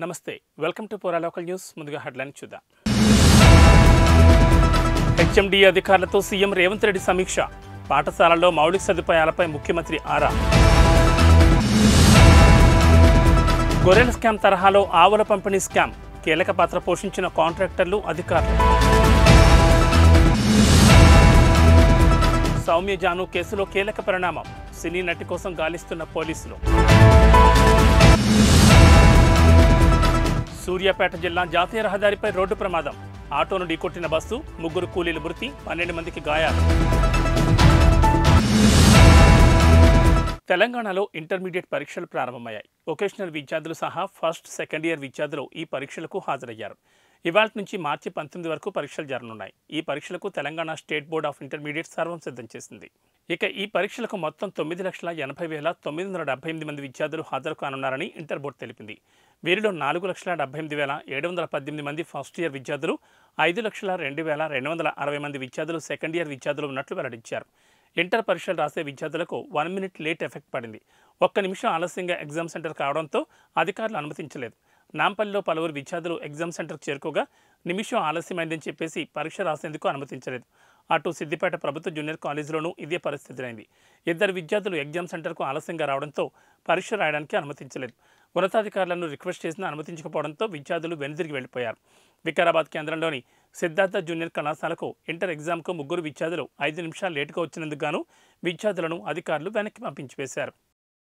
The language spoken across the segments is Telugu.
నమస్తే welcome to Pora local news ముందుగా హెడ్లైన్ చూద్దాం హెచ్ఎండి అధికారులతో సీఎం రేవంత్ రెడ్డి సమీక్ష పాఠశాలల్లో మౌలిక సదుపాయాలపై ముఖ్యమంత్రి ఆరా గొర్రెల స్కామ్ తరహాలో ఆవుల పంపిణీ స్కామ్ కీలక పాత్ర పోషించిన కాంట్రాక్టర్లు అధికారులు సౌమ్య జాను కేసులో కీలక పరిణామం సినీ నటి కోసం గాలిస్తున్న పోలీసులు సూర్యాపేట జిల్లా జాతీయ రహదారిపై రోడ్డు ప్రమాదం ఆటోను ఢీకొట్టిన బస్సు ముగ్గురు కూలీలు మృతి పన్నెండు మందికి గాయాలు తెలంగాణలో ఇంటర్మీడియట్ పరీక్షలు ప్రారంభమయ్యాయి వొకేషనల్ విద్యార్థులు సహా ఫస్ట్ సెకండ్ ఇయర్ విద్యార్థులు ఈ పరీక్షలకు హాజరయ్యారు ఇవాళ నుంచి మార్చి పంతొమ్మిది వరకు పరీక్షలు జరగనున్నాయి ఈ పరీక్షలకు Telangana state board of intermediate సర్వం సిద్ధం చేసింది ఇక ఈ పరీక్షలకు మొత్తం తొమ్మిది లక్షల ఎనభై వేల తొమ్మిది వందల డెబ్బై ఎనిమిది మంది విద్యార్థులు హాజరు కానున్నారని ఇంటర్ బోర్డు తెలిపింది వీరిలో నాలుగు లక్షల డెబ్బై ఎనిమిది వేల ఏడు వందల పద్దెనిమిది మంది ఫస్ట్ ఇయర్ విద్యార్థులు ఐదు లక్షల రెండు వేల రెండు వందల అరవై మంది విద్యార్థులు సెకండ్ ఇయర్ విద్యార్థులు ఉన్నట్లు వెల్లడించారు ఇంటర్ పరీక్షలు రాసే విద్యార్థులకు వన్ మినిట్ లేట్ ఎఫెక్ట్ పడింది ఒక్క నిమిషం ఆలస్యంగా ఎగ్జామ్ సెంటర్ కావడంతో అధికారులు అనుమతించలేదు నాంపల్లిలో పలువురు విద్యార్థులు ఎగ్జామ్ సెంటర్కు చేరుకోగా నిమిషం ఆలస్యమైందని చెప్పేసి పరీక్ష రాసేందుకు అనుమతించలేదు అటు సిద్దిపేట ప్రభుత్వ జూనియర్ కాలేజీలోనూ ఇదే పరిస్థితి అయింది ఇద్దరు విద్యార్థులు ఎగ్జామ్ సెంటర్కు ఆలస్యంగా రావడంతో పరీక్ష రాయడానికి అనుమతించలేదు ఉన్నతాధికారులను రిక్వెస్ట్ చేసినా అనుమతించకపోవడంతో విద్యార్థులు వెనుదిరిగి వెళ్లిపోయారు వికారాబాద్ కేంద్రంలోని సిద్ధార్థ జూనియర్ కళాశాలకు ఇంటర్ ఎగ్జామ్కు ముగ్గురు విద్యార్థులు ఐదు నిమిషాలు లేటుగా వచ్చినందుకు గాను విద్యార్థులను అధికారులు వెనక్కి పంపించి వేశారు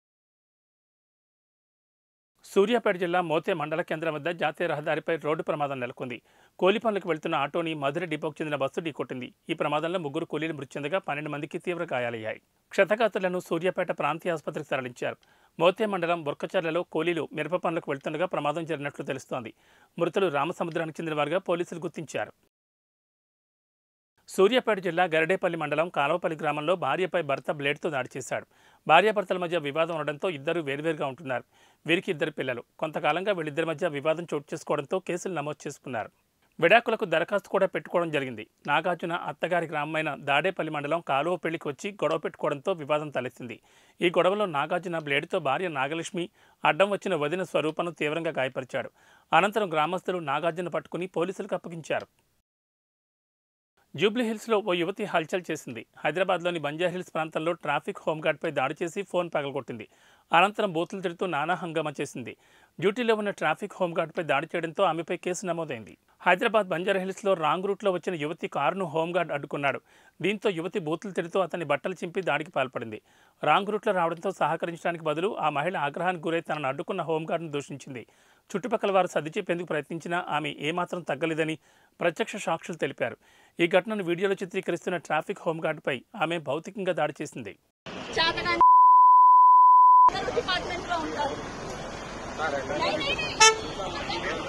సూర్యాపేట జిల్లా మోతే మండల కేంద్రం వద్ద జాతీయ రహదారిపై రోడ్డు ప్రమాదం నెలకొంది కూలి పనులకు వెళ్తున్న ఆటోని మధుర డిపోకు చెందిన బస్సు ఢీకొట్టింది ఈ ప్రమాదంలో ముగ్గురు కూలీలు మృతి చెందగా పన్నెండు మందికి తీవ్ర గాయాలయ్యాయి క్షతగాతులను సూర్యాపేట ప్రాంతీయ ఆసుపత్రికి తరలించారు మోతే మండలం బొర్కచర్లలో కూలీలు మిరప పనులకు వెళ్తుండగా ప్రమాదం జరిగినట్లు తెలుస్తోంది మృతులు రామసముద్రానికి చెందిన వారుగా పోలీసులు గుర్తించారు సూర్యాపేట జిల్లా గరడేపల్లి మండలం కాలవపల్లి గ్రామంలో భార్యపై భర్త బ్లేడ్తో దాడి చేశాడు భార్యాభర్తల మధ్య వివాదం ఉండడంతో ఇద్దరు వేరువేరుగా ఉంటున్నారు వీరికి ఇద్దరు పిల్లలు కొంతకాలంగా వీళ్ళిద్దరి మధ్య వివాదం చోటు చేసుకోవడంతో కేసులు నమోదు చేసుకున్నారు విడాకులకు దరఖాస్తు కూడా పెట్టుకోవడం జరిగింది నాగార్జున అత్తగారి గ్రామమైన దాడేపల్లి మండలం కాలువ పెళ్లికి వచ్చి గొడవ పెట్టుకోవడంతో వివాదం తలెత్తింది ఈ గొడవలో నాగార్జున బ్లేడ్తో భార్య నాగలక్ష్మి అడ్డం వచ్చిన వదిన స్వరూపను తీవ్రంగా గాయపరిచాడు అనంతరం గ్రామస్తులు నాగార్జున పట్టుకుని పోలీసులకు అప్పగించారు జూబ్లీహిల్స్లో ఓ యువతి హల్చల్ చేసింది హైదరాబాద్లోని బంజారాహిల్స్ ప్రాంతంలో ట్రాఫిక్ హోంగార్డ్పై దాడి చేసి ఫోన్ పగలగొట్టింది అనంతరం బూతులు తిడుతూ నానా హంగామా చేసింది డ్యూటీలో ఉన్న ట్రాఫిక్ హోంగార్డ్పై దాడి చేయడంతో ఆమెపై కేసు నమోదైంది హైదరాబాద్ బంజారాహిల్స్లో రాంగ్ రూట్లో వచ్చిన యువతి కారును హోంగార్డ్ అడ్డుకున్నాడు దీంతో యువతి బూతులు తిడుతూ అతని బట్టలు చింపి దాడికి పాల్పడింది రాంగ్ రూట్లో రావడంతో సహకరించడానికి బదులు ఆ మహిళ ఆగ్రహానికి గురై తనను అడ్డుకున్న హోంగార్డ్ను దూషించింది చుట్టుపక్కల వారు సర్ది చెప్పేందుకు ప్రయత్నించినా ఆమె ఏమాత్రం తగ్గలేదని ప్రత్యక్ష సాక్షులు తెలిపారు ఈ ఘటనను వీడియోలో చిత్రీకరిస్తున్న ట్రాఫిక్ హోంగార్డుపై ఆమె భౌతికంగా దాడి చేసింది చాతగా డిపార్ట్మెంట్ లో ఉంటారు नहीं, नहीं, नहीं।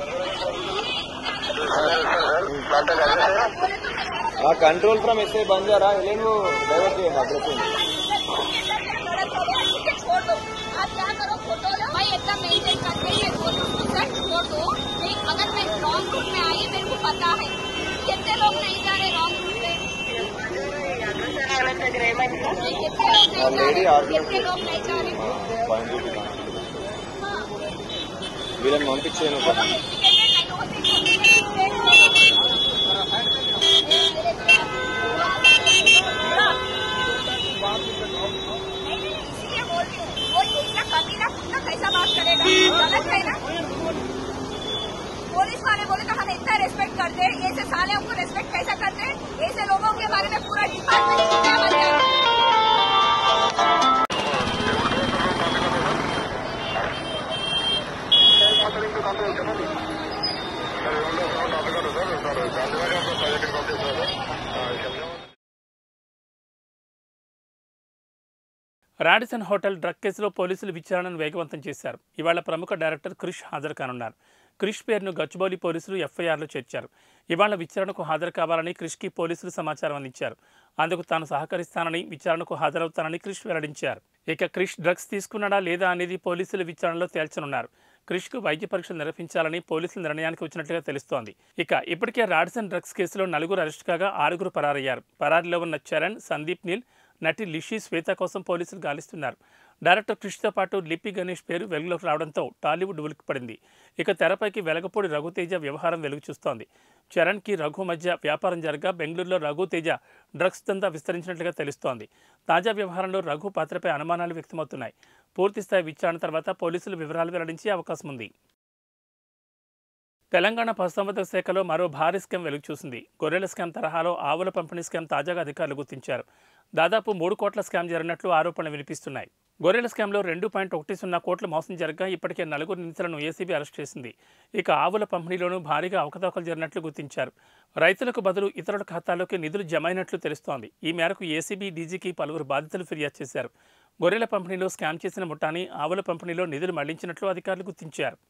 ఆ కంట్రోల్ ఫ్రమ్ ఎస్ఐ బంద్ జరా ఎలేను డైవర్ట్ చేయండి అగ్రెసివ్ छोड़ दो आप क्या करो फोटो लो भाई इतना मेंटेन करके ये बोलो सर छोड़ दो नहीं अगर मैं रॉन्ग रूट में आई मेरे को पता है कितने लोग नहीं जा रहे रॉन्ग रूट पे नहीं, कितने लोग नहीं जा lady रहे argument कितने लोग नहीं जा रहे పాయింట్ డ్యూటీ हाँ వీళ్ళని పంపించేయను वो लोग educated नहीं नहीं नहीं इसलिए बोल रही हूँ वो इतना कमीना कुत्ता कैसा बात करेगा गलत है ना पुलिस वाले बोले तो हम इतना रेस्पेक्ट करते हैं ऐसे साले हमको रेस्पेक्ट कैसा करते हैं ऐसे लोगों के बारे में पूरा डिपार्टमेंट क्या बन जाएगा రాడిసన్ హోటల్ డ్రగ్ కేసులో పోలీసులు విచారణను వేగవంతం చేశారు ఇవాళ ప్రముఖ డైరెక్టర్ క్రిష్ హాజరు కానున్నారు క్రిష్ పేరును గచ్చిబౌలి పోలీసులు ఎఫ్ఐఆర్లో చేర్చారు ఇవాళ విచారణకు హాజరు కావాలని క్రిష్కి పోలీసులు సమాచారం అందించారు అందుకు తాను సహకరిస్తానని విచారణకు హాజరవుతానని క్రిష్ వెల్లడించారు ఇక క్రిష్ డ్రగ్స్ తీసుకున్నాడా లేదా అనేది పోలీసులు విచారణలో తేల్చనున్నారు క్రిష్కు వైద్య పరీక్షలు నిర్వహించాలని పోలీసులు నిర్ణయానికి వచ్చినట్లుగా తెలుస్తోంది ఇక ఇప్పటికే రాడిసన్ డ్రగ్స్ కేసులో నలుగురు అరెస్ట్ కాగా ఆరుగురు పరారయ్యారు పరారీలో ఉన్న చరణ్ సందీప్ నీల్ నటి లిషి శ్వేత కోసం పోలీసులు గాలిస్తున్నారు డైరెక్టర్ క్రిష్తో పాటు లిప్పి గణేష్ పేరు వెలుగులోకి రావడంతో టాలీవుడ్ ఉలిక్కిపడింది ఇక తెరపైకి వెలగపూడి రఘుతేజ వ్యవహారం వెలుగు చూస్తోంది చరణ్కి రఘు మధ్య వ్యాపారం జరగా బెంగళూరులో రఘుతేజ డ్రగ్స్ దందా విస్తరించినట్లుగా తెలుస్తోంది తాజా వ్యవహారంలో రఘు పాత్రపై అనుమానాలు వ్యక్తమవుతున్నాయి పూర్తిస్థాయి విచారణ తర్వాత పోలీసులు వివరాలు వెల్లడించే అవకాశం ఉంది తెలంగాణ పశుసంవర్ధక శాఖలో మరో భారీ స్కామ్ వెలుగు చూసింది గొర్రెల స్కామ్ తరహాలో ఆవుల పంపిణీ స్కామ్ తాజాగా అధికారులు గుర్తించారు దాదాపు మూడు కోట్ల స్కామ్ జరిగినట్లు ఆరోపణలు వినిపిస్తున్నాయి గొర్రెల స్కామ్లో రెండు పాయింట్ ఒకటి సున్నా కోట్ల మోసం జరగా ఇప్పటికే నలుగురు నిందితులను ఏసీబీ అరెస్ట్ చేసింది ఇక ఆవుల పంపిణీలోనూ భారీగా అవకతవకలు జరిగినట్లు గుర్తించారు రైతులకు బదులు ఇతరుల ఖాతాలోకి నిధులు జమైనట్లు తెలుస్తోంది ఈ మేరకు ఏసీబీ డీజీకి పలువురు బాధితులు ఫిర్యాదు చేశారు గొర్రెల పంపిణీలో స్కామ్ చేసిన ముఠాని ఆవుల పంపిణీలో నిధులు మళ్లించినట్లు అధికారులు గుర్తించారు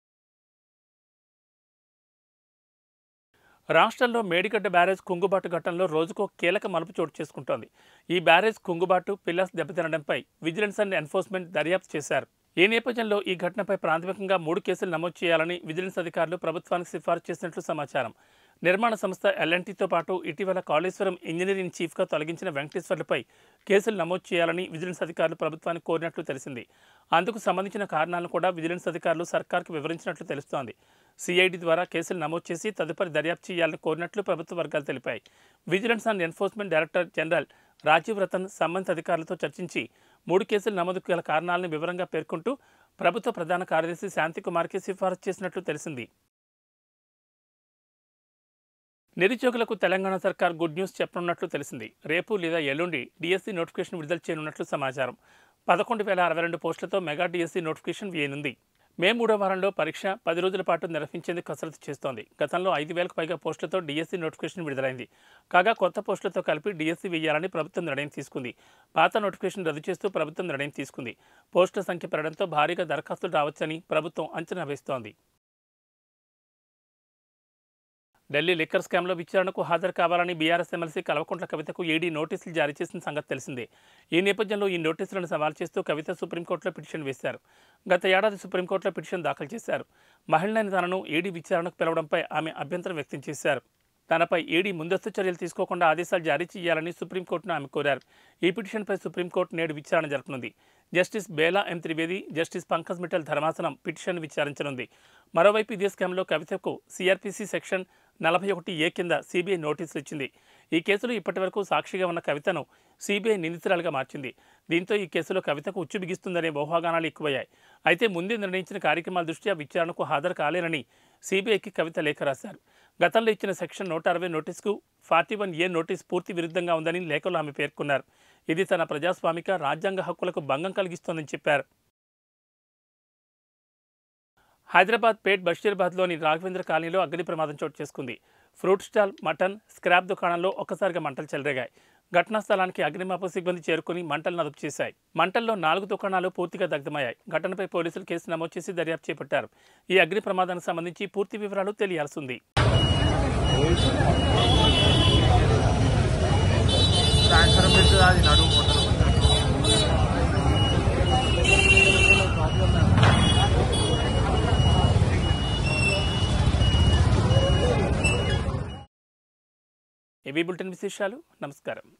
రాష్ట్రంలో మేడిగడ్డ బ్యారేజ్ కుంగుబాటు ఘట్టంలో రోజుకో కీలక మలుపు చోటు చేసుకుంటోంది ఈ బ్యారేజ్ కుంగుబాటు పిల్లర్స్ దెబ్బతినడంపై విజిలెన్స్ అండ్ ఎన్ఫోర్స్మెంట్ దర్యాప్తు చేశారు ఈ నేపథ్యంలో ఈ ఘటనపై ప్రాథమికంగా మూడు కేసులు నమోదు చేయాలని విజిలెన్స్ అధికారులు ప్రభుత్వానికి సిఫారసు చేసినట్లు సమాచారం నిర్మాణ సంస్థ ఎల్ఎన్టీతో పాటు ఇటీవల కాళేశ్వరం ఇంజనీరింగ్ చీఫ్గా తొలగించిన వెంకటేశ్వర్లపై కేసులు నమోదు చేయాలని విజిలెన్స్ అధికారులు ప్రభుత్వానికి కోరినట్లు తెలిసింది అందుకు సంబంధించిన కారణాలను కూడా విజిలెన్స్ అధికారులు సర్కార్కు వివరించినట్లు తెలుస్తోంది సిఐడి ద్వారా కేసులు నమోదు చేసి తదుపరి దర్యాప్తు చేయాలని కోరినట్లు ప్రభుత్వ వర్గాలు తెలిపాయి vigilance and enforcement director general Rajiv Ratan సంబంధిత అధికారులతో చర్చించి మూడు కేసుల నమోదుకు గల కారణాలను వివరంగా పేర్కొంటూ ప్రభుత్వ ప్రధాన కార్యదర్శి శాంతికుమార్కి సిఫారసు చేసినట్లు తెలిసింది నిరుద్యోగులకు తెలంగాణ సర్కార్ గుడ్ న్యూస్ చెప్పనున్నట్లు తెలిసింది రేపు లేదా ఎల్లుండి డిఎస్సి నోటిఫికేషన్ విడుదల చేయనున్నట్లు సమాచారం పదకొండు వేల అరవై రెండు పోస్టులతో మెగా డిఎస్సి నోటిఫికేషన్ వేయనుంది మే మూడో వారంలో పరీక్ష పది రోజుల పాటు నిర్వహించేందుకు కసరత్తు చేస్తోంది గతంలో ఐదు వేలకు పైగా పోస్టులతో డిఎస్సి నోటిఫికేషన్ విడుదలైంది కాగా కొత్త పోస్టులతో కలిపి డిఎస్సి వేయాలని ప్రభుత్వం నిర్ణయం తీసుకుంది పాత నోటిఫికేషన్ రద్దు చేస్తూ ప్రభుత్వం నిర్ణయం తీసుకుంది పోస్టుల సంఖ్య పెరగడంతో భారీగా దరఖాస్తులు రావచ్చని ప్రభుత్వం అంచనా వేస్తోంది ఢిల్లీ లిక్కర్ స్కామ్లో విచారణకు హాజరు కావాలని బీఆర్ఎస్ ఎమ్మెల్సీ కల్వకుంట్ల కవితకు ఈడీ నోటీసులు జారీ చేసిన సంగతి తెలిసిందే ఈ నేపథ్యంలో ఈ నోటీసులను సవాల్ చేస్తూ కవిత సుప్రీంకోర్టులో పిటిషన్ వేశారు గత ఏడాది సుప్రీంకోర్టులో పిటిషన్ దాఖలు చేశారు మహిళని తనను ఈడీ విచారణకు పిలవడంపై ఆమె అభ్యంతరం వ్యక్తం చేశారు తనపై ఈడీ ముందస్తు చర్యలు తీసుకోకుండా ఆదేశాలు జారీ చేయాలని సుప్రీంకోర్టును ఆమె కోరారు ఈ పిటిషన్పై సుప్రీంకోర్టు నేడు విచారణ జరపనుంది justice Bela M Trivedi justice Pankaj Mittal ధర్మాసనం పిటిషన్ విచారించనుంది మరోవైపు ఇదే స్కామ్లో కవితకు సిఆర్పిసి సెక్షన్ నలభై ఒకటి ఏ కింద సిబిఐ నోటీసులు ఇచ్చింది ఈ కేసులో ఇప్పటివరకు సాక్షిగా ఉన్న కవితను సిబిఐ నిందితురాలుగా మార్చింది దీంతో ఈ కేసులో కవితకు ఉచ్చు బిగిస్తుందనే ఊహాగానాలు ఎక్కువయ్యాయి అయితే ముందే నిర్ణయించిన కార్యక్రమాల దృష్ట్యా విచారణకు హాజరు కాలేనని సిబిఐకి కవిత లేఖ రాశారు గతంలో ఇచ్చిన సెక్షన్ నూట అరవై నోటీసుకు ఫార్టీ వన్ ఏ నోటీస్ పూర్తి విరుద్ధంగా ఉందని లేఖలో ఆమె పేర్కొన్నారు ఇది తన ప్రజాస్వామిక రాజ్యాంగ హక్కులకు భంగం కలిగిస్తోందని చెప్పారు హైదరాబాద్ పేట్ బషీర్బాద్లోని రాఘవేంద్ర కాలనీలో అగ్ని ప్రమాదం చోటు చేసుకుంది ఫ్రూట్ స్టాల్ మటన్ స్క్రాప్ దుకాణంలో ఒక్కసారిగా మంటలు చెలరేగాయి ఘటనా స్థలానికి అగ్నిమాపక సిబ్బంది చేరుకుని మంటలను అదుపు చేశాయి మంటల్లో నాలుగు దుకాణాలు పూర్తిగా దగ్ధమయ్యాయి ఘటనపై పోలీసులు కేసు నమోదు చేసి దర్యాప్తు చేపట్టారు ఈ అగ్ని ప్రమాదానికి సంబంధించి పూర్తి వివరాలు తెలియాల్సి ఉంది ట్రాన్స్ఫర్ పెడుతుంది అది నడుము మొత్తం ఏబీ బులెటిన్ విశేషాలు నమస్కారం